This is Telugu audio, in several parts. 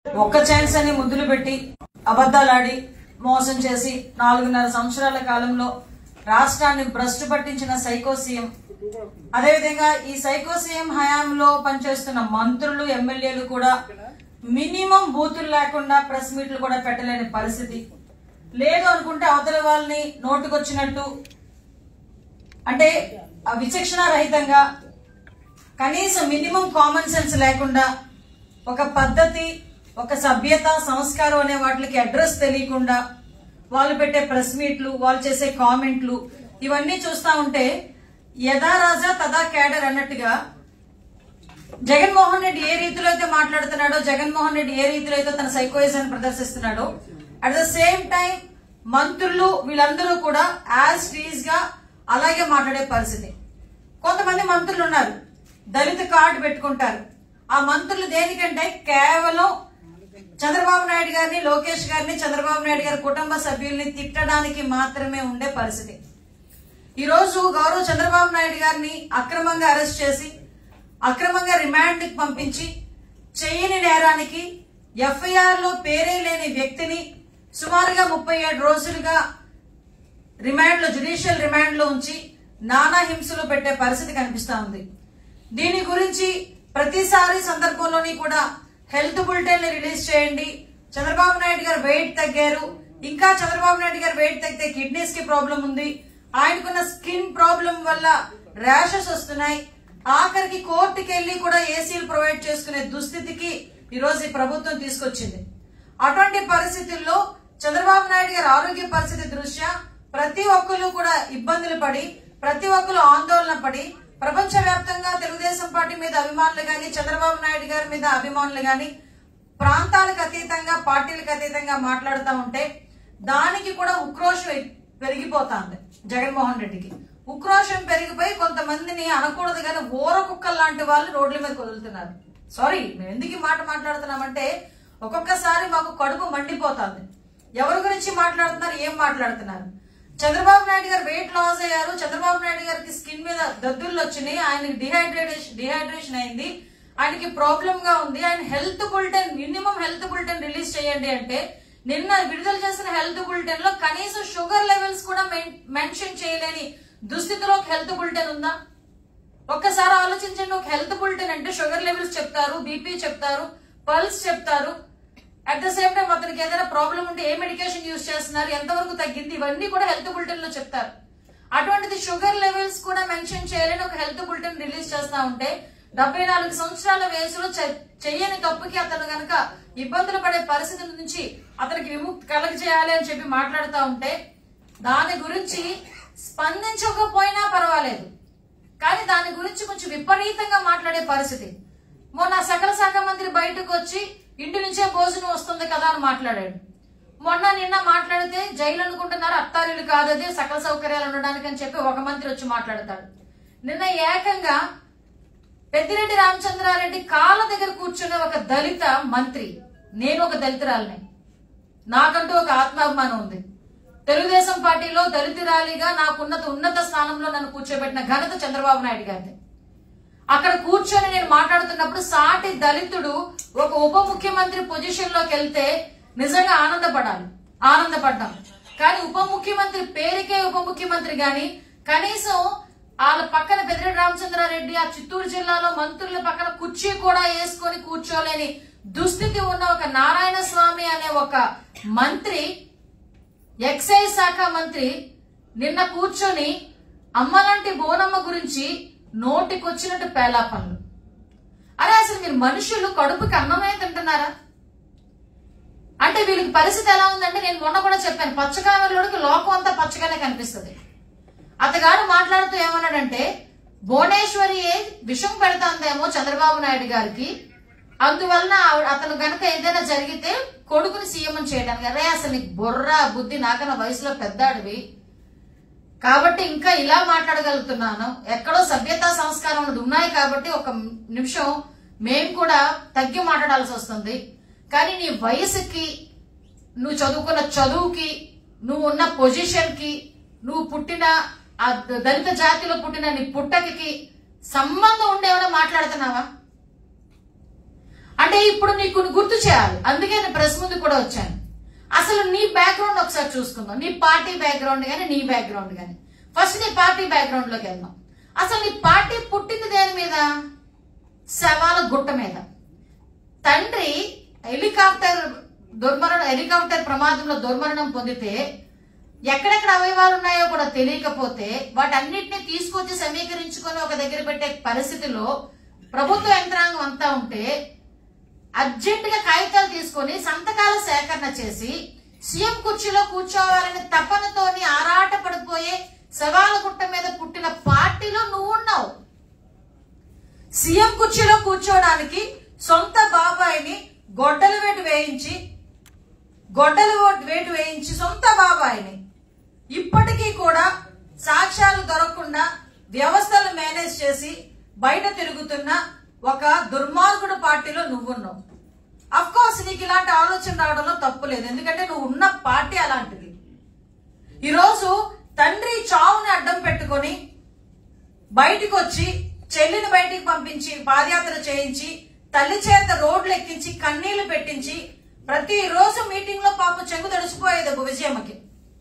ఒక్క ఛాన్స్ అని ముద్దులు పెట్టి అబద్దాలాడి మోసం చేసి నాలుగున్నర సంవత్సరాల కాలంలో రాష్ట్రాన్ని భ్రష్టు పట్టించిన సైకో సీఎం అదేవిధంగా ఈ సైకో సీఎం హయాంలో పనిచేస్తున్న మంత్రులు ఎమ్మెల్యేలు కూడా మినిమం బూతులు లేకుండా ప్రెస్ మీట్లు కూడా పెట్టలేని పరిస్థితి లేదు అనుకుంటే అవతల వాళ్ళని నోటుకొచ్చినట్టు అంటే ఆ విచక్షణ రహితంగా కనీసం మినిమం కామన్ సెన్స్ లేకుండా ఒక పద్ధతి ఒక సభ్యత సంస్కారం అనే వాటికి అడ్రస్ తెలియకుండా వాళ్ళు పెట్టే ప్రెస్ మీట్లు వాళ్ళు చేసే కామెంట్లు ఇవన్నీ చూస్తా ఉంటే యథా రాజా తదా క్యాడర్ అన్నట్టుగా జగన్మోహన్ రెడ్డి ఏ రీతిలో అయితే మాట్లాడుతున్నాడో జగన్మోహన్ రెడ్డి ఏ రీతిలో అయితే తన సైకోయిజాన్ని ప్రదర్శిస్తున్నాడో అట్ ద సేమ్ టైం మంత్రులు వీళ్ళందరూ కూడా యాజ్ టీజ్ గా అలాగే మాట్లాడే పరిస్థితి కొంతమంది మంత్రులు ఉన్నారు దళిత కార్డు పెట్టుకుంటారు ఆ మంత్రులు దేనికంటే కేవలం చంద్రబాబు నాయుడు గారిని లోకేష్ గారిని చంద్రబాబు నాయుడు గారి కుటుంబ సభ్యుల్ని తిట్టడానికి మాత్రమే ఉండే పరిస్థితి ఈ రోజు గౌరవ్ చంద్రబాబు నాయుడు గారిని అక్రమంగా అరెస్ట్ చేసి అక్రమంగా రిమాండ్ కి పంపించి చేయని నేరానికి ఎఫ్ఐఆర్ లో పేరే లేని వ్యక్తిని సుమారుగా ముప్పై ఏడు రోజులుగా రిమాండ్ లో జ్యుడిషియల్ రిమాండ్ లో ఉంచి నానా హింసలు పెట్టే పరిస్థితి కనిపిస్తా ఉంది దీని గురించి ప్రతిసారి సందర్భంలోని కూడా హెల్త్ బులెటిన్ రిలీజ్ చేయండి చంద్రబాబు నాయుడు గారు వెయిట్ తగ్గారు ఇంకా చంద్రబాబు నాయుడు గారు వెయిట్ తగ్గితే కిడ్నీస్ కి ప్రాబ్లం ఉంది ఆయనకున్న స్కిన్ ప్రాబ్లం వల్ల ర్యాషెస్ వస్తున్నాయి ఆఖరికి కోర్టుకి వెళ్లి కూడా ఏసీలు ప్రొవైడ్ చేసుకునే దుస్థితికి ఈ రోజు ఈ ప్రభుత్వం తీసుకొచ్చింది అటువంటి పరిస్థితుల్లో చంద్రబాబు నాయుడు గారి ఆరోగ్య పరిస్థితి దృష్ట్యా ప్రతి ఒక్కరు కూడా ఇబ్బందులు పడి ప్రతి ఒక్కరు ఆందోళన పడి ప్రపంచ వ్యాప్తంగా తెలుగుదేశం పార్టీ మీద అభిమానులు గాని చంద్రబాబు నాయుడు గారి మీద అభిమానులు గాని ప్రాంతాలకు అతీతంగా పార్టీలకు అతీతంగా మాట్లాడుతూ ఉంటే దానికి కూడా ఉక్రోషం పెరిగిపోతాంది జగన్మోహన్ రెడ్డికి ఉక్రోషం పెరిగిపోయి కొంతమందిని అనకూడదు కానీ ఊర కుక్కలు లాంటి వాళ్ళు రోడ్ల మీద వదులుతున్నారు సారీ మేము ఎందుకు ఈ మాట మాట్లాడుతున్నామంటే ఒక్కొక్కసారి మాకు కడుపు మండిపోతుంది ఎవరి గురించి మాట్లాడుతున్నారు ఏం మాట్లాడుతున్నారు చంద్రబాబు నాయుడు గారు వెయిట్ లాస్ అయ్యారు చంద్రబాబు నాయుడు గారికి స్కిన్ మీద దద్దుర్లు వచ్చినాయి ఆయనకి డిహైడ్రేషన్ డిహైడ్రేషన్ అయింది ఆయనకి ప్రాబ్లం గా ఉంది ఆయన health bulletin minimum health bulletin release చేయండి అంటే నిన్న విడుదల చేసిన హెల్త్ బులెటిన్ లో కనీసం షుగర్ లెవెల్స్ కూడా మెన్షన్ చేయలేని దుస్థితిలో హెల్త్ బులెటిన్ ఉందా ఒక్కసారి ఆలోచించండి ఒక హెల్త్ బులెటిన్ అంటే షుగర్ లెవెల్స్ చెప్తారు బీపీ చెప్తారు పల్స్ చెప్తారు అట్ ద సేమ్ టైం అతనికి ఏదైనా ప్రాబ్లం ఉంటే ఏ మెడికేషన్ యూజ్ చేస్తున్నారు ఎంతవరకు తగ్గింది ఇవన్నీ కూడా హెల్త్ బులెటిన్ లో చెప్తారు అటువంటిది షుగర్ లెవెల్స్ కూడా మెన్షన్ చేయాలని ఒక హెల్త్ బులెటిన్ రిలీజ్ చేస్తా ఉంటే డెబ్బై నాలుగు సంవత్సరాల వయసులో చె- చెయ్యని తప్పుకి అతను గనక ఇబ్బందులు పడే పరిస్థితి నుంచి అతనికి విముక్తి కలగజేయాలి అని చెప్పి మాట్లాడుతూ ఉంటే దాని గురించి స్పందించకపోయినా పర్వాలేదు కానీ దాని గురించి కొంచెం విపరీతంగా మాట్లాడే పరిస్థితి మొన్న సకల శాఖ మంత్రి బయటకు వచ్చి ఇంటి నుంచే భోజనం వస్తుంది కదా అని మాట్లాడాడు మొన్న నిన్న మాట్లాడితే జైలు అనుకుంటున్నారు అత్తారిల్లు కాదు అది సకల సౌకర్యాలు ఉండడానికి అని చెప్పి ఒక మంత్రి వచ్చి మాట్లాడతాడు నిన్న ఏకంగా పెద్దిరెడ్డి రామచంద్రారెడ్డి కాళ్ళ దగ్గర కూర్చున్న ఒక దళిత మంత్రి నేను ఒక దళితురాలిని నాకంటూ ఒక ఆత్మాభిమానం ఉంది తెలుగుదేశం పార్టీలో దళితురాలిగా నాకున్నత ఉన్నత స్థానంలో నన్ను కూర్చోబెట్టిన ఘనత చంద్రబాబు నాయుడు గారిది అక్కడ కూర్చొని నేను మాట్లాడుతున్నప్పుడు సాటి దళితుడు ఒక ఉప ముఖ్యమంత్రి పొజిషన్ లోకి వెళ్తే నిజంగా ఆనందపడాలి ఆనందపడ్డాం కానీ ఉప ముఖ్యమంత్రి పేరుకే ఉప ముఖ్యమంత్రి గాని కనీసం వాళ్ళ పక్కన పెద్దిరెడ్డి రామచంద్రారెడ్డి ఆ చిత్తూరు జిల్లాలో మంత్రుల పక్కన కుర్చీ కూడా వేసుకొని కూర్చోలేని దుస్థితి ఉన్న ఒక నారాయణ స్వామి అనే ఒక మంత్రి ఎక్సైజ్ శాఖ మంత్రి నిన్న కూర్చొని అమ్మలాంటి బోనమ్మ గురించి నోటికొచ్చినట్టు పేలాపనులు అరే అసలు మీరు మనుషులు కడుపుకి అన్నమే తింటున్నారా అంటే వీళ్ళకి పరిస్థితి ఎలా ఉందంటే నేను మొన్న కూడా చెప్పాను పచ్చకామెలోడికి లోకం అంతా పచ్చగానే కనిపిస్తుంది అతగాడు మాట్లాడుతూ ఏమన్నాడంటే భువనేశ్వరి విషం పెడతాందేమో చంద్రబాబు నాయుడు గారికి అందువలన ఆవిడ- అతను గనక ఏదైనా జరిగితే కొడుకుని సీఎం చేయడానికి అరే అసలు నీకు బుర్ర బుద్ధి నాకన్నా వయసులో పెద్దాడివి కాబట్టి ఇంకా ఇలా మాట్లాడగలుగుతున్నాను ఎక్కడో సభ్యతా సంస్కారం అనేది ఉన్నాయి కాబట్టి ఒక నిమిషం మేము కూడా తగ్గి మాట్లాడాల్సి వస్తుంది కానీ నీ వయసుకి నువ్వు చదువుకున్న చదువుకి నువ్వు ఉన్న పొజిషన్ కి నువ్వు పుట్టిన ఆ ద- దళిత జాతిలో పుట్టిన నీ పుట్టకి సంబంధం ఉండేమైనా మాట్లాడుతున్నావా అంటే అంటే ఇప్పుడు నీకు గుర్తు చేయాలి అందుకే నేను ప్రెస్ ముందు కూడా వచ్చాను అసలు నీ బ్యాక్గ్రౌండ్ ఒకసారి చూసుకుందాం నీ పార్టీ బ్యాక్గ్రౌండ్ కానీ నీ బ్యాక్గ్రౌండ్ కానీ ఫస్ట్ నీ పార్టీ బ్యాక్గ్రౌండ్ లోకి వెళ్దాం అసలు నీ పార్టీ పుట్టింది దేని మీద శవాల గుట్ట మీద తండ్రి హెలికాప్టర్ దుర్మరణం హెలికాప్టర్ ప్రమాదంలో దుర్మరణం పొందితే ఎక్కడెక్కడ అవయవాలు ఉన్నాయో కూడా తెలియకపోతే వాటన్నిటిని తీసుకొచ్చి సమీకరించుకొని ఒక దగ్గర పెట్టే పరిస్థితిలో ప్రభుత్వ యంత్రాంగం అంతా ఉంటే అర్జెంట్ గా కాగితాలు తీసుకొని సంతకాల సేకరణ చేసి సీఎం కుర్చీలో కూర్చోవాలని తపనతోని ఆరాట పడిపోయే సవాల గుట్ట మీద పుట్టిన పార్టీలో నువ్వు ఉన్నావు సీఎం కుర్చీలో కూర్చోవడానికి సొంత బాబాయిని గొడ్డల వేటు వేయించి గొడ్డల ఓ- వేటు వేయించి సొంత బాబాయిని ఇప్పటికీ కూడా సాక్ష్యాలు దొరకకుండా వ్యవస్థలు మేనేజ్ చేసి బయట తిరుగుతున్న ఒక దుర్మార్గుడు పార్టీలో నువ్వున్నావు అఫ్ కోర్స్ నీకు ఇలాంటి ఆలోచన రావడంలో తప్పు లేదు ఎందుకంటే నువ్వు ఉన్న పార్టీ అలాంటిది ఈరోజు తండ్రి చావుని అడ్డం పెట్టుకొని బయటికి వచ్చి చెల్లిని బయటికి పంపించి పాదయాత్ర చేయించి తల్లి చేత రోడ్లు ఎక్కించి కన్నీళ్లు పెట్టించి ప్రతి రోజు మీటింగ్ లో పాప చెంగు తడిసిపోయేది విజయమ్మకి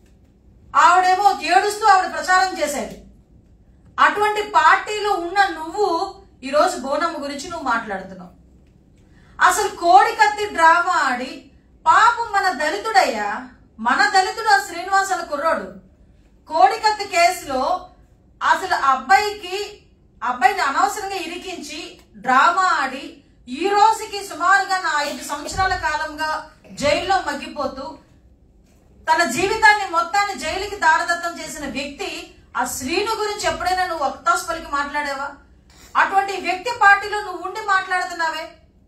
ఆవిడేమో ఏడుస్తూ ఆవిడ ప్రచారం చేసేది అటువంటి పార్టీలో ఉన్న నువ్వు ఈ రోజు బోనమ్మ గురించి నువ్వు మాట్లాడుతున్నావు అసలు కోడి కత్తి డ్రామా ఆడి పాపం మన దళితుడయ్యా మన దళితుడు ఆ శ్రీనివాసల కుర్రోడు కోడి కత్తి కేసులో అసలు ఆ అబ్బాయికి అబ్బాయిని అనవసరంగా ఇరికించి డ్రామా ఆడి ఈ రోజుకి సుమారుగా నా ఐదు సంవత్సరాల కాలంగా జైల్లో మగ్గిపోతూ తన జీవితాన్ని మొత్తాన్ని జైలుకి దారదత్తం చేసిన వ్యక్తి ఆ శ్రీను గురించి ఎప్పుడైనా నువ్వు ఒక్తాస్ పలికి మాట్లాడావా అటువంటి వ్యక్తి పార్టీలో నువ్వు ఉండి మాట్లాడుతున్నావే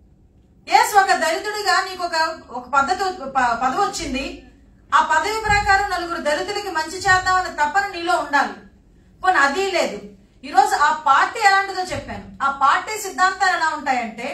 ఎస్ ఒక దళితుడిగా నీకు ఒక ఒక పద్ధతి ప- పదవి వచ్చింది ఆ పదవి ప్రకారం నలుగురు దళితులకి మంచి చేద్దామని తప్పని నీలో ఉండాలి పోనీ అది లేదు ఈరోజు ఆ పార్టీ ఎలాంటిదో చెప్పాను ఆ పార్టీ సిద్ధాంతాలు ఎలా ఉంటాయంటే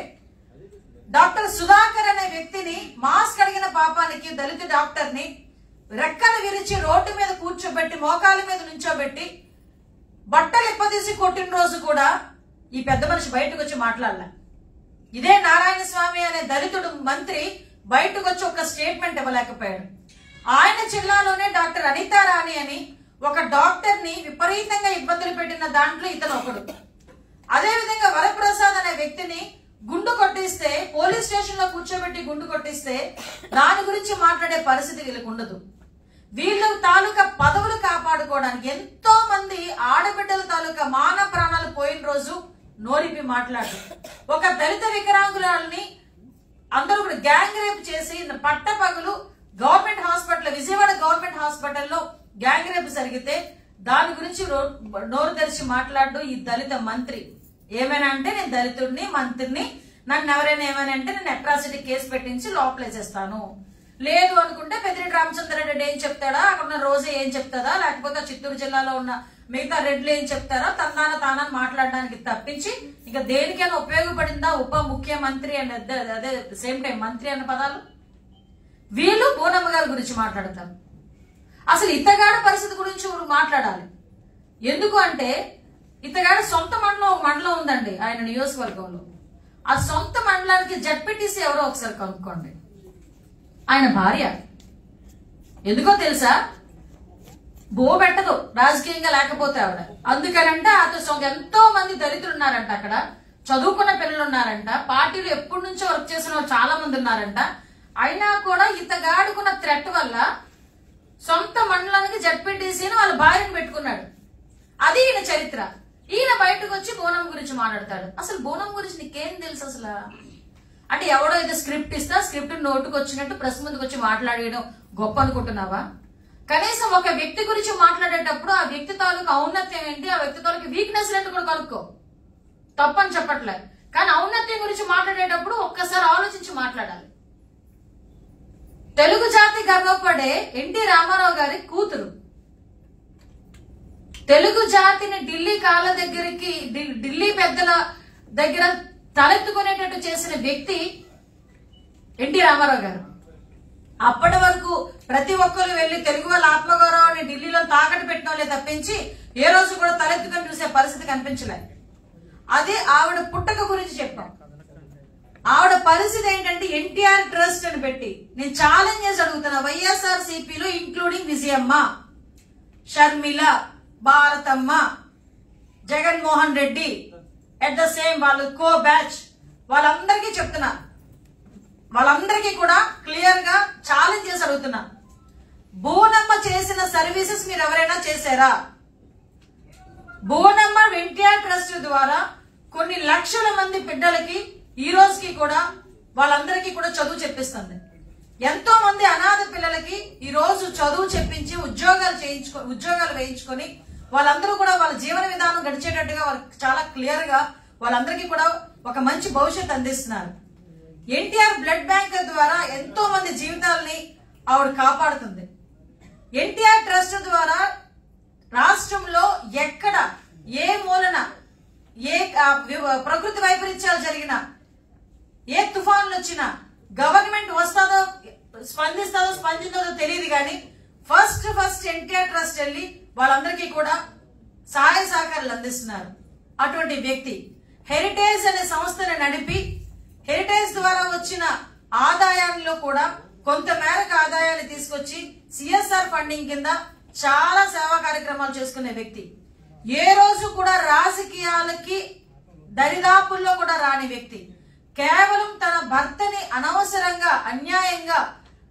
డాక్టర్ సుధాకర్ అనే వ్యక్తిని మాస్క్ అడిగిన పాపానికి దళిత డాక్టర్ ని రెక్కలు విరిచి రోడ్డు మీద కూర్చోబెట్టి మోకాల మీద నుంచోబెట్టి బట్టలు ఇప్పదీసి కొట్టిన రోజు కూడా ఈ పెద్ద మనిషి బయటకు వచ్చి మాట్లాడలే ఇదే నారాయణ స్వామి అనే దళితుడు మంత్రి బయటకు వచ్చి ఒక స్టేట్మెంట్ ఇవ్వలేకపోయాడు ఆయన జిల్లాలోనే డాక్టర్ అనితా రాణి అని ఒక డాక్టర్ ని విపరీతంగా ఇబ్బందులు పెట్టిన దాంట్లో ఇతను ఒకడు అదే విధంగా వరప్రసాద్ అనే వ్యక్తిని గుండు కొట్టిస్తే పోలీస్ స్టేషన్ లో కూర్చోబెట్టి గుండు కొట్టిస్తే దాని గురించి మాట్లాడే పరిస్థితి వీళ్ళకి ఉండదు వీళ్ళు తాలూకా పదవులు కాపాడుకోవడానికి ఎంతో మంది ఆడబిడ్డల తాలూకా మాన ప్రాణాలు పోయిన రోజు నోరిపి మాట్లాడు ఒక దళిత వికలాంగులని అందరూ కూడా గ్యాంగ్ రేప్ చేసి పట్టపగలు గవర్నమెంట్ హాస్పిటల్ విజయవాడ గవర్నమెంట్ హాస్పిటల్లో గ్యాంగ్ రేప్ జరిగితే దాని గురించి రో- నోరు తెరిచి మాట్లాడు ఈ దళిత మంత్రి ఏమైనా అంటే నేను దళితుడిని మంత్రిని నన్ను ఎవరైనా ఏమైనా అంటే నేను అట్రాసిటీ కేసు పెట్టించి లోపలేసేస్తాను లేదు అనుకుంటే పెద్దిరెడ్డి రామచంద్రారెడ్డి ఏం చెప్తాడా అక్కడ ఉన్న రోజే ఏం చెప్తాదా లేకపోతే చిత్తూరు జిల్లాలో ఉన్న మిగతా రెడ్లు ఏం చెప్తారా తన్నాన తానని మాట్లాడడానికి తప్పించి ఇక దేనికైనా ఉపయోగపడిందా ఉప ముఖ్యమంత్రి అండ్ అదే- అదే సేమ్ టైం మంత్రి అన్న పదాలు వీళ్ళు బోనమ్మ గారి గురించి మాట్లాడతారు అసలు ఇతగాడ పరిస్థితి గురించి ఊరు మాట్లాడాలి ఎందుకు అంటే ఇతగాడ సొంత మండలం ఒక మండలం ఉందండి ఆయన నియోజకవర్గంలో ఆ సొంత మండలానికి జడ్పీటీసీ ఎవరో ఒకసారి కనుక్కోండి ఆయన భార్య ఎందుకో తెలుసా బో పెట్టదు రాజకీయంగా లేకపోతే ఆవిడ అందుకనంటే అతను సొ- ఎంతో మంది దళితులు ఉన్నారంట అక్కడ చదువుకున్న పిల్లలు ఉన్నారంట పార్టీలు ఎప్పటి నుంచో వర్క్ చేసిన వాళ్ళు చాలా మంది ఉన్నారంట అయినా కూడా ఇతగాడుకున్న థ్రెట్ వల్ల సొంత మండలానికి జడ్పీటీసీని వాళ్ళ భార్యను పెట్టుకున్నాడు అది ఈయన చరిత్ర ఈయన బయటకు వచ్చి బోనం గురించి మాట్లాడతాడు అసలు బోనం గురించి నీకేం తెలుసు అసలు అంటే ఎవడో ఏదో స్క్రిప్ట్ ఇస్తా స్క్రిప్ట్ నోటుకు వచ్చినట్టు ప్రెస్ ముందుకు వచ్చి మాట్లాడేయడం గొప్ప అనుకుంటున్నావా కనీసం ఒక వ్యక్తి గురించి మాట్లాడేటప్పుడు ఆ వ్యక్తి తాలూకు ఔన్నత్యం ఏంటి ఆ వ్యక్తి తాలూకు వీక్నెస్ ఏంటి కూడా కనుక్కో తప్పని చెప్పట్లే కానీ ఔన్నత్యం గురించి మాట్లాడేటప్పుడు ఒక్కసారి ఆలోచించి మాట్లాడాలి తెలుగు జాతి గర్వపడే ఎన్టీ రామారావు గారి కూతురు తెలుగు జాతిని ఢిల్లీ కాళ్ళ దగ్గరికి ఢి- ఢిల్లీ పెద్దల దగ్గర తలెత్తుకునేటట్టు చేసిన వ్యక్తి ఎన్టీ రామారావు గారు అప్పటి వరకు ప్రతి ఒక్కరు వెళ్లి తెలుగు వాళ్ళ ఆత్మగౌరవాన్ని ఢిల్లీలో తాకట్టు పెట్టిన వాళ్ళే తప్పించి ఏ రోజు కూడా తలెత్తుకొని చూసే పరిస్థితి కనిపించలేదు అదే ఆవిడ పుట్టక గురించి చెప్పాం ఆవిడ పరిస్థితి ఏంటంటే ఎన్టీఆర్ ట్రస్ట్ అని పెట్టి నేను ఛాలెంజ్ చేసి అడుగుతున్నా వైఎస్ఆర్ సిపిలో including Vijayamma Sharmila Bharathamma Jaganmohan Reddy at the same వాళ్ళు కో బ్యాచ్ వాళ్ళందరికీ చెప్తున్నా వాళ్ళందరికీ కూడా క్లియర్ గా ఛాలెంజ్ చేసి అడుగుతున్నా బోనమ్మ చేసిన సర్వీసెస్ మీరు ఎవరైనా చేశారా బోనమ్మ ఎన్టీఆర్ ట్రస్ట్ ద్వారా కొన్ని లక్షల మంది బిడ్డలకి ఈ రోజుకి కూడా వాళ్ళందరికీ కూడా చదువు చెప్పిస్తుంది ఎంతో మంది అనాథ పిల్లలకి ఈ రోజు చదువు చెప్పించి ఉద్యోగాలు చేయించుకో ఉద్యోగాలు వేయించుకొని వాళ్ళందరూ కూడా వాళ్ళ జీవన విధానం గడిచేటట్టుగా వాళ్ళకి చాలా క్లియర్ గా వాళ్ళందరికీ కూడా ఒక మంచి భవిష్యత్తు అందిస్తున్నారు ఎన్టీఆర్ బ్లడ్ బ్యాంక్ ద్వారా ఎంతో మంది జీవితాలని ఆవిడ కాపాడుతుంది ఎన్టీఆర్ ట్రస్ట్ ద్వారా రాష్ట్రంలో ఎక్కడ ఏ మూలన ఏ ఆ, వి- ప్రకృతి వైపరీత్యాలు జరిగినా ఏ తుఫాన్లు వచ్చినా గవర్నమెంట్ వస్తుందో స్పందిస్తుందో స్పందించదో తెలియదు కానీ ఫస్ట్ ఫస్ట్ ఎన్టీఆర్ ట్రస్ట్ వెళ్ళి వాళ్ళందరికీ కూడా సహాయ సహకారాలు అందిస్తున్నారు అటువంటి వ్యక్తి హెరిటేజ్ అనే సంస్థను నడిపి హెరిటేజ్ ద్వారా వచ్చిన ఆదాయాల్లో కూడా కొంత మేరకు ఆదాయాన్ని తీసుకొచ్చి సిఎస్ఆర్ ఫండింగ్ కింద చాలా సేవా కార్యక్రమాలు చేసుకునే వ్యక్తి ఏ రోజు కూడా రాజకీయాలకి దరిదాపుల్లో కూడా రాని వ్యక్తి కేవలం తన భర్తని అనవసరంగా అన్యాయంగా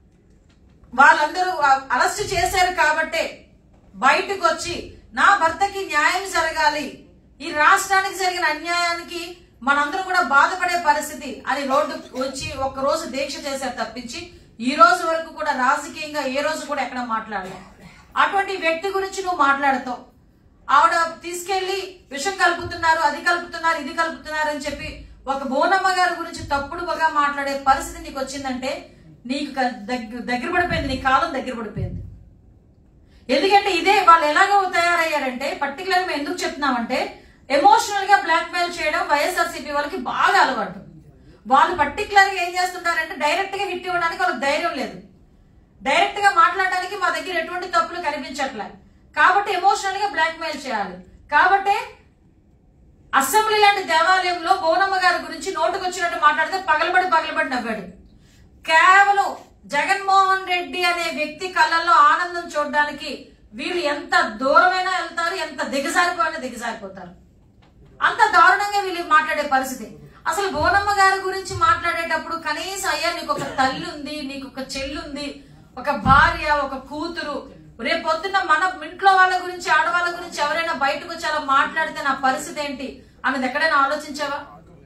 వాళ్ళందరూ అరెస్ట్ చేశారు కాబట్టే బయటకు వచ్చి నా భర్తకి న్యాయం జరగాలి ఈ రాష్ట్రానికి జరిగిన అన్యాయానికి మనందరం కూడా బాధపడే పరిస్థితి అని రోడ్డు వచ్చి ఒక రోజు దీక్ష చేశారు తప్పించి ఈ రోజు వరకు కూడా రాజకీయంగా ఏ రోజు కూడా ఎక్కడ మాట్లాడలేదు అటువంటి వ్యక్తి గురించి నువ్వు మాట్లాడతావు ఆవిడ తీసుకెళ్లి విషం కలుపుతున్నారు అది కలుపుతున్నారు ఇది కలుపుతున్నారు అని చెప్పి ఒక బోనమ్మ గారి గురించి తప్పుడుగా మాట్లాడే పరిస్థితి నీకు వచ్చిందంటే నీకు క- దగ్గ- దగ్గర పడిపోయింది నీ కాలం దగ్గర పడిపోయింది ఎందుకంటే ఇదే వాళ్ళు ఎలాగో తయారయ్యారంటే పర్టికులర్ గా ఎందుకు చెప్తున్నామంటే ఎమోషనల్ గా బ్లాక్ మెయిల్ చేయడం వైఎస్ఆర్సీపీ వాళ్ళకి బాగా అలవాటు వాళ్ళు పర్టికులర్ గా ఏం చేస్తుంటారంటే డైరెక్ట్ గా హిట్ ఇవ్వడానికి వాళ్ళకి ధైర్యం లేదు డైరెక్ట్ గా మాట్లాడడానికి మా దగ్గర ఎటువంటి తప్పులు కనిపించట్లే కాబట్టి ఎమోషనల్ గా బ్లాక్ మెయిల్ చేయాలి కాబట్టి అసెంబ్లీ లాంటి దేవాలయంలో బోనమ్మ గారి గురించి నోటుకొచ్చినట్టు మాట్లాడితే పగలబడి పగలబడి నవ్వాడు కేవలం జగన్మోహన్ రెడ్డి అనే వ్యక్తి కళ్ళల్లో ఆనందం చూడడానికి వీళ్ళు ఎంత దూరమైనా వెళ్తారు ఎంత దిగజారిపోయినా దిగజారిపోతారు అంత దారుణంగా వీళ్ళు మాట్లాడే పరిస్థితి అసలు బోనమ్మ గారి గురించి మాట్లాడేటప్పుడు కనీసం అయ్యా నీకు ఒక తల్లి ఉంది నీకు ఒక చెల్లి ఉంది ఒక భార్య ఒక కూతురు రేపు పొద్దున్న మన ఇంట్లో వాళ్ళ గురించి ఆడవాళ్ళ గురించి ఎవరైనా బయటకు వచ్చి అలా మాట్లాడితే నా పరిస్థితి ఏంటి అన్నది ఎక్కడైనా ఆలోచించావా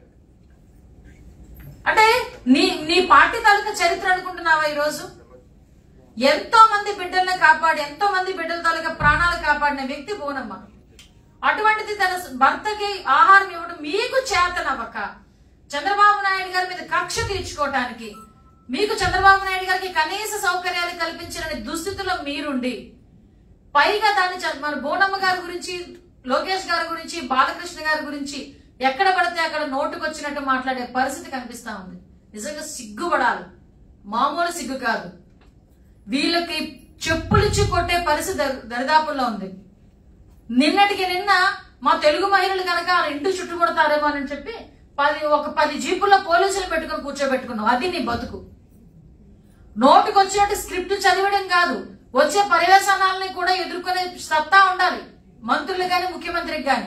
అంటే నీ నీ పార్టీ తాలూకా చరిత్ర అనుకుంటున్నావా ఈ రోజు ఎంతో మంది బిడ్డల్ని కాపాడి ఎంతో మంది బిడ్డల తాలూకా ప్రాణాలు కాపాడిన వ్యక్తి బోనమ్మ అటువంటిది తన భర్తకి ఆహారం ఇవ్వడం మీకు చేతనవ్వక చంద్రబాబు నాయుడు గారి మీద కక్ష తీర్చుకోవటానికి మీకు చంద్రబాబు నాయుడు గారికి కనీస సౌకర్యాలు కల్పించిన దుస్థితిలో మీరుండి పైగా దాన్ని చ- మన బోనమ్మ గారి గురించి లోకేష్ గారి గురించి బాలకృష్ణ గారి గురించి ఎక్కడ పడితే అక్కడ నోటుకొచ్చినట్టు మాట్లాడే పరిస్థితి కనిపిస్తా ఉంది నిజంగా సిగ్గుపడాలి మామూలు సిగ్గు కాదు వీళ్ళకి చెప్పులిచ్చి కొట్టే పరిస్థితి దరి- దరిదాపుల్లో ఉంది నిన్నటికి నిన్న మా తెలుగు మహిళలు కనుక ఆ ఇంటి చుట్టుముడతారేమో అని చెప్పి పది ఒక పది జీపుల్లో పోలీసులు పెట్టుకుని కూర్చోబెట్టుకున్నావు అది నీ బతుకు నోటికి వచ్చినట్టు స్క్రిప్ట్ చదివడం కాదు వచ్చే పర్యవసానాలని కూడా ఎదుర్కొనే సత్తా ఉండాలి మంత్రులు గాని ముఖ్యమంత్రికి గాని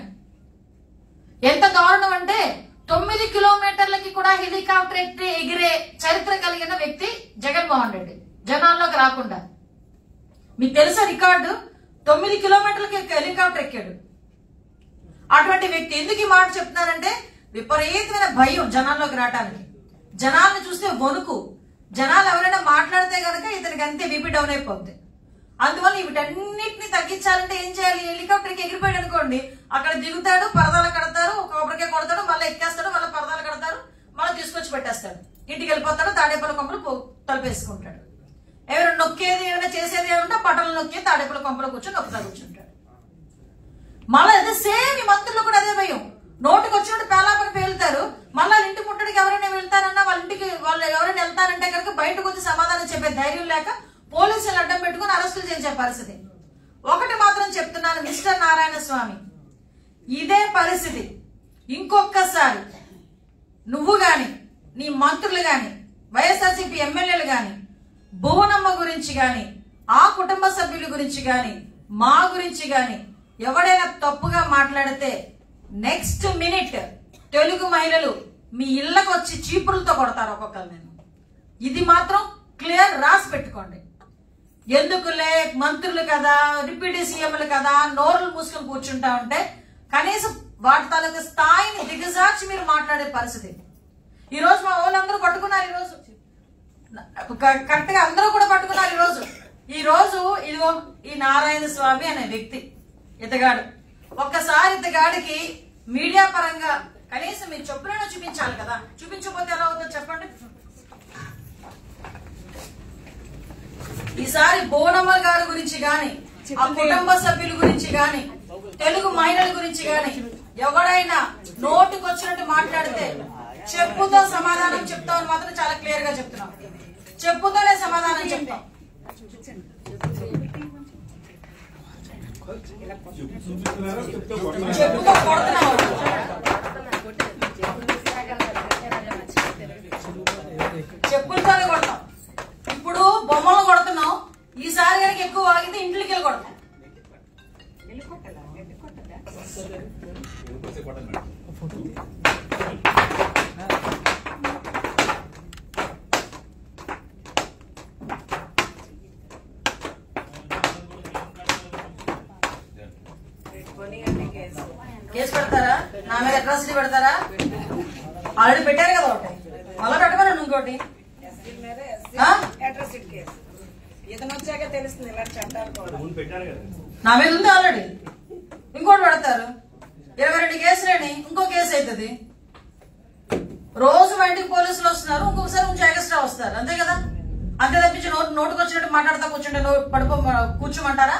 ఎంత దారుణం అంటే తొమ్మిది కిలోమీటర్లకి కూడా హెలికాప్టర్ ఎక్కి ఎగిరే చరిత్ర కలిగిన వ్యక్తి జగన్మోహన్ రెడ్డి జనాల్లోకి రాకుండా మీకు తెలుసా రికార్డు తొమ్మిది కిలోమీటర్లకి హెలికాప్టర్ ఎక్కాడు అటువంటి వ్యక్తి ఎందుకు ఈ మాట చెప్తున్నారంటే విపరీతమైన భయం జనాల్లోకి రావడానికి జనాల్ని చూస్తే వణుకు జనాలు ఎవరైనా మాట్లాడితే గనక ఇతనికి అంతే బీపీ డౌన్ అయిపోద్ది అందువల్ల వీటన్నిటిని తగ్గించాలంటే ఏం చేయాలి హెలికాప్టర్కి ఎగిరిపోయాడు అనుకోండి అక్కడ దిగుతాడు పరదాలు కడతారు కొబ్బరికాయ కొడతాడు మళ్ళీ ఎక్కేస్తాడు మళ్ళీ పరదాలు కడతారు మళ్ళీ తీసుకొచ్చి పెట్టేస్తాడు ఇంటికి వెళ్ళిపోతాడు తాడేపల్లి కొంపలు పో- తలుపేసుకుంటాడు ఎవరైనా నొక్కేది ఏమైనా చేసేది ఏమంటే బట్టలు నొక్కి తాడేపల్లి కొంపలు కూర్చొని నొక్కుతా కూర్చుంటాడు మళ్ళీ అదే సేమ్ ఈ మంత్రులు కూడా అదే భయం నోటికి వచ్చినట్టు పేలాపని పేలుతారు మళ్ళీ వాళ్ళ ఇంటి ముట్టడికి ఎవరైనా వెళ్తారన్నా వాళ్ళ ఇంటికి వాళ్ళు ఎవరైనా వెళ్తారంటే కనుక బయటకు వచ్చి సమాధానం చెప్పే ధైర్యం లేక పోలీసులు అడ్డం పెట్టుకుని అరెస్టులు చేసే పరిస్థితి ఒకటి మాత్రం చెప్తున్నాను మిస్టర్ నారాయణ స్వామి ఇదే పరిస్థితి ఇంకొకసారి నువ్వు గాని నీ మంత్రులు గాని వైఎస్ఆర్సీపీ ఎమ్మెల్యేలు గాని భువనమ్మ గురించి గాని ఆ కుటుంబ సభ్యుల గురించి గాని మా గురించి గాని ఎవడైనా తప్పుగా మాట్లాడితే నెక్స్ట్ మినిట్ తెలుగు మహిళలు మీ ఇళ్ళకు వచ్చి చీపురులతో కొడతారు ఒక్కొక్కరు నేను ఇది మాత్రం క్లియర్ రాసి పెట్టుకోండి ఎందుకులే మంత్రులు కదా డిప్యూటీ సీఎంలు కదా నోరులు మూసుకొని కూర్చుంటా ఉంటే కనీసం వాటి తాలూకు స్థాయిని దిగజార్చి మీరు మాట్లాడే పరిస్థితి ఈ రోజు మా వాళ్ళందరూ పట్టుకున్నారు ఈ రోజు కరెక్ట్ గా అందరూ కూడా పట్టుకున్నారు ఈ రోజు ఈ రోజు ఇదిగో ఈ నారాయణ స్వామి అనే వ్యక్తి ఇతగాడు ఒక్కసారి ఇతగాడికి మీడియా పరంగా కనీసం మీరు చెప్పులను చూపించాలి కదా చూపించకపోతే ఎలా అవుతుందో చెప్పండి ఈసారి బోనమ్మ గారి గురించి గాని ఆ కుటుంబ సభ్యుల గురించి గాని తెలుగు మహిళల గురించి గాని ఎవడైనా నోటుకు వచ్చినట్టు మాట్లాడితే చెప్పుతో సమాధానం చెప్తామని మాత్రం చాలా క్లియర్ గా చెప్తున్నాం చెప్పుతోనే సమాధానం చెప్తాం చెప్పుతో కొడుతున్నాం చెప్పులతోనే కొడతాం ఇప్పుడు బొమ్మలు కొడుతున్నాం ఈసారి కనుక ఎక్కువ ఆగితే ఇంట్లోకి వెళ్ళి కొడతాం కేసు పెడతారా నా మీద అట్రాసిటీ పెడతారా ఆల్రెడీ పెట్టారు కదా ఒకటి మళ్ళా పెట్టమని ఇంకోటి ఆ? అట్రాసిటీ కేసు ఇతను వచ్చాక తెలుస్తుంది ఇలా చట్టాలు కూడా నా మీద ఉంది ఆల్రెడీ ఇంకోటి పెడతారు ఇరవై రెండు కేసులేని ఇంకో కేసు అవుతుంది రోజు మా ఇంటికి పోలీసులు వస్తున్నారు ఇంకొకసారి కొంచెం ఎక్స్ట్రా వస్తారు అంతే కదా అంతే తప్పించి నోటు నోటుకు వచ్చినట్టు మాట్లాడతా కూర్చుంటే నో- పడుకో కూర్చోమంటారా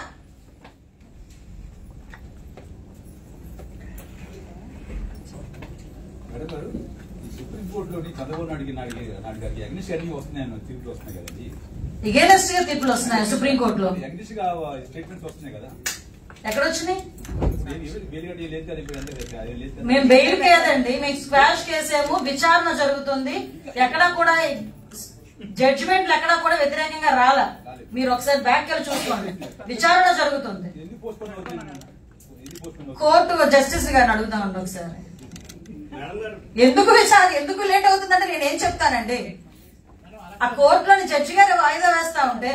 మేడం గారు ఈ సుప్రీంకోర్టులోని చంద్రబాబు నాయుడు నాయుడు నాయుడు గారికి అగ్నిష్ అన్ని వస్తున్నాయి తీర్పులు వస్తున్నాయి కదండి ఇగేనెస్ట్ గా తీర్పులు వస్తున్నాయి సుప్రీంకోర్టులో అగ్నిష్ గా స్టేట్మెంట్స్ వస్తున్నాయి కదా ఎక్కడ వచ్చినాయి వేలుగడ్డ లేదు కదా ఇప్పుడు అంటే అది లేదు కదా మేము బెయిల్ కేదండి మీకు స్క్వాష్ కేసేమో విచారణ జరుగుతుంది ఎక్కడా కూడా జడ్జిమెంట్లు ఎక్కడా కూడా వ్యతిరేకంగా రాలా మీరు ఒకసారి బ్యాక్ వెళ్ళి చూసుకోండి విచారణ జరుగుతుంది ఎందుకు పోస్ట్పోన్ అవుతుంది ఎందుకు పోస్ట్పోన్ అవుతుంది కోర్టు జస్టిస్ గారిని అడుగుతామండి ఒకసారి ఎందుకు విచారణ ఎందుకు లేట్ అవుతుందంటే నేనేం చెప్తానండి ఆ కోర్టులోని జడ్జి గారు వాయిదా వేస్తా ఉంటే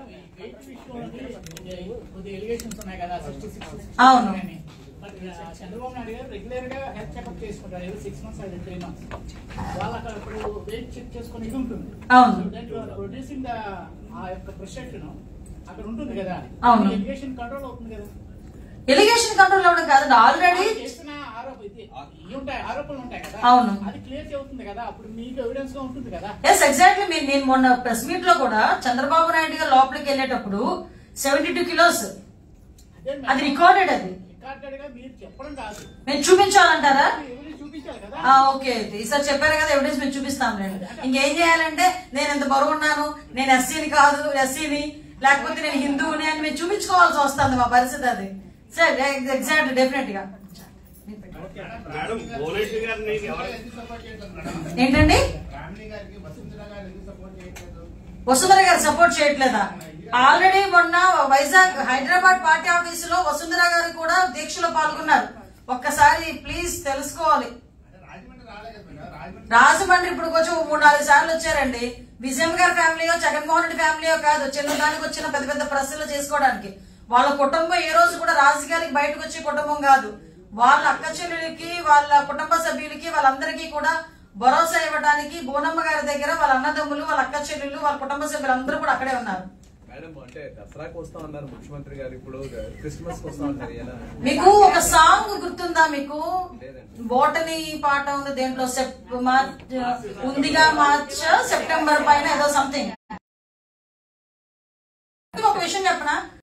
ఎలిగేషన్స్ ఉన్నాయి కదా సిక్స్టీ సిక్స్ అవును. చంద్రబాబు నాయుడు గారు రెగ్యులర్ గా హెల్త్ చెకప్ చేసుకుంటారు ఎవరి సిక్స్ మంత్స్ అది త్రీ మంత్స్ వాళ్ళు అక్కడ ఇప్పుడు వెయిట్ చెక్ చేసుకుని ఇది ఉంటుంది అవును. ప్రొడ్యూసింగ్ ద ఆ యొక్క ప్రిస్క్రిప్షన్ అక్కడ ఉంటుంది కదా అవును. ఎలిగేషన్ కంట్రోల్ అవుతుంది కదా ఎలిగేషన్ కంట్రోల్ అవ్వడం కాదండి ఆల్రెడీ వాళ్ళు చేసిన ఆరోప ఇది ఇవి ఉంటాయి ఆరోపణలు ఉంటాయి కదా అవును. అది క్లియర్ అవుతుంది కదా అప్పుడు మీకు ఎవిడెన్స్ గా ఉంటుంది కదా ఎస్ ఎగ్జాక్ట్లీ మీరు నేను మొన్న ప్రెస్ మీట్ లో కూడా చంద్రబాబు నాయుడు గారు లోపలికి వెళ్ళేటప్పుడు సెవెంటీ టూ కిలోస్ అదే అది రికార్డెడ్ అది రికార్డెడ్ గా మీరు చెప్పడం కాదు మేము చూపించాలంటారా ఎవరు చూపించాలి కదా ఆ, ఓకే అయితే ఈసారి చెప్పారు కదా ఎవిడెన్స్ మేము చూపిస్తాం నేను ఇంకేం చేయాలంటే నేను ఎంత బరువు ఉన్నాను నేను ఎస్సీని కాదు ఎస్సీని లేకపోతే నేను హిందువుని అని మేము చూపించుకోవాల్సి వస్తుంది మా పరిస్థితి అది సార్ ఎగ్జాక్ట్ డెఫినెట్ గా మేడం భువనేశ్వరి గారిని ఎవరు ఏంటండి ఫ్యామిలీ గారికి వసుంధర గారు ఎందుకు సపోర్ట్ చేయట్లేదు వసుంధర గారు సపోర్ట్ చేయట్లేదా ఆల్రెడీ మొన్న వైజాగ్ హైదరాబాద్ పార్టీ ఆఫీస్ లో వసుంధర గారు కూడా దీక్షలో పాల్గొన్నారు ఒక్కసారి ప్లీజ్ తెలుసుకోవాలి రాజమండ్రి రాలేదు కదా మేడం రాజమండ్రి రాజమండ్రి ఇప్పుడు కొంచెం మూడు నాలుగు సార్లు వచ్చారండి విజయం గారి ఫ్యామిలీయో జగన్మోహన్ రెడ్డి ఫ్యామిలీయో కాదు చిన్న దానికి వచ్చిన పెద్ద పెద్ద ప్రశ్నలు చేసుకోవడానికి వాళ్ళ కుటుంబం ఏ రోజు కూడా రాజకీయాలకు బయటకు వచ్చే కుటుంబం కాదు వాళ్ళ అక్క చెల్లెలకి వాళ్ళ కుటుంబ సభ్యులకి వాళ్ళందరికీ కూడా భరోసా ఇవ్వడానికి బోనమ్మ గారి దగ్గర వాళ్ళ అన్నదమ్ములు వాళ్ళ అక్క చెల్లెలు వాళ్ళ కుటుంబ సభ్యులు అందరూ కూడా అక్కడే ఉన్నారు మేడం అంటే దసరాకు వస్తా ఉన్నారు ముఖ్యమంత్రి గారు ఇప్పుడు క్రిస్మస్ కి వస్తా ఉన్నారు ఎలా మీకు ఒక సాంగ్ గుర్తుందా మీకు లేదండి. బోటని పాట ఉంది దేంట్లో సెప్ మార్చ్ ఉందిగా మార్చ్ సెప్టెంబర్ పైన ఏదో సంథింగ్ ఒక విషయం చెప్పనా